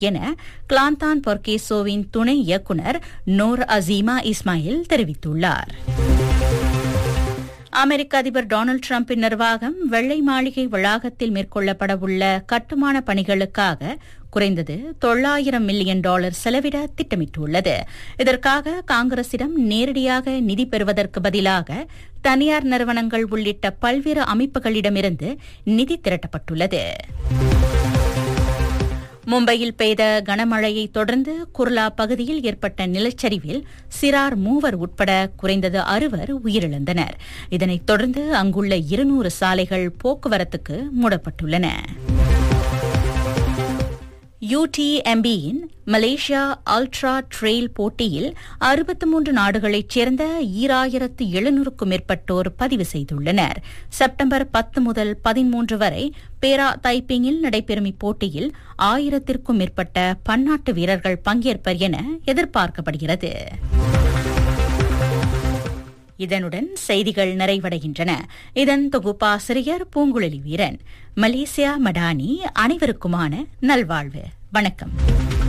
என கிளாந்தான் பொர்கேசோவின் துணை இயக்குநர் நோர் அசீமா இஸ்மாயில் தெரிவித்துள்ளார் அமெரிக்க அதிபர் டொனால்டு டிரம்பின் நிர்வாகம் வெள்ளை மாளிகை வளாகத்தில் மேற்கொள்ளப்படவுள்ள கட்டுமான பணிகளுக்காக குறைந்தது தொள்ளாயிரம் மில்லியன் டாலர் செலவிட திட்டமிட்டுள்ளது இதற்காக காங்கிரசிடம் நேரடியாக நிதி பெறுவதற்கு பதிலாக தனியார் நிறுவனங்கள் உள்ளிட்ட பல்வேறு அமைப்புகளிடமிருந்து நிதி திரட்டப்பட்டுள்ளது மும்பையில் பெய்த கனமழையை தொடர்ந்து குர்லா பகுதியில் ஏற்பட்ட நிலச்சரிவில் சிறார் மூவர் உட்பட குறைந்தது அறுவர் உயிரிழந்தனர் இதனைத் தொடர்ந்து அங்குள்ள இருநூறு சாலைகள் போக்குவரத்துக்கு மூடப்பட்டுள்ளன யூடிஎம்பியின் மலேசியா அல்ட்ரா ட்ரெயில் போட்டியில் அறுபத்தி மூன்று நாடுகளைச் சேர்ந்த ஈராயிரத்து எழுநூறுக்கும் மேற்பட்டோர் பதிவு செய்துள்ளனர் செப்டம்பர் பத்து முதல் பதிமூன்று வரை பேரா தைப்பிங்கில் நடைபெறும் இப்போட்டியில் ஆயிரத்திற்கும் மேற்பட்ட பன்னாட்டு வீரர்கள் பங்கேற்பர் என எதிர்பார்க்கப்படுகிறது இதனுடன் செய்திகள் நிறைவடைகின்றன இதன் தொகுப்பாசிரியர் பூங்குழலி வீரன் மலேசியா மடானி அனைவருக்குமான நல்வாழ்வு வணக்கம்